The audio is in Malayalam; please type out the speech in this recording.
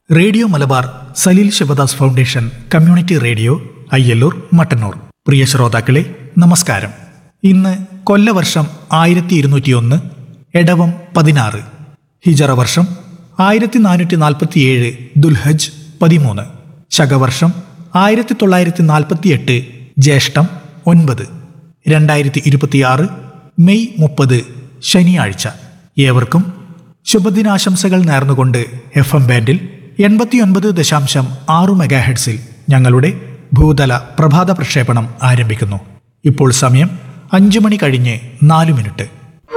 radio Malabar Saleel Sivadas foundation community radio Ayyallur Mattannur പ്രിയ ശ്രോതാക്കളെ നമസ്കാരം ഇന്ന് കൊല്ലവർഷം ആയിരത്തി ഇരുന്നൂറ്റിയൊന്ന് എടവം പതിനാറ് ഹിജറ വർഷം ആയിരത്തി നാനൂറ്റി നാൽപ്പത്തിയേഴ് ദുൽഹജ് പതിമൂന്ന് ശകവർഷം ആയിരത്തി തൊള്ളായിരത്തി നാൽപ്പത്തിയെട്ട് ജ്യേഷ്ഠം ഒൻപത് രണ്ടായിരത്തി ഇരുപത്തിയാറ് മെയ് മുപ്പത് ശനിയാഴ്ച ഏവർക്കും ശുഭദിനാശംസകൾ നേർന്നുകൊണ്ട് എഫ് എം ബാൻഡിൽ എൺപത്തിയൊൻപത് ദശാംശം ആറു മെഗാഹെഡ്സിൽ ഞങ്ങളുടെ ഭൂതല പ്രഭാത പ്രക്ഷേപണം ആരംഭിക്കുന്നു ഇപ്പോൾ സമയം അഞ്ചു മണി കഴിഞ്ഞ് നാലു മിനിറ്റ്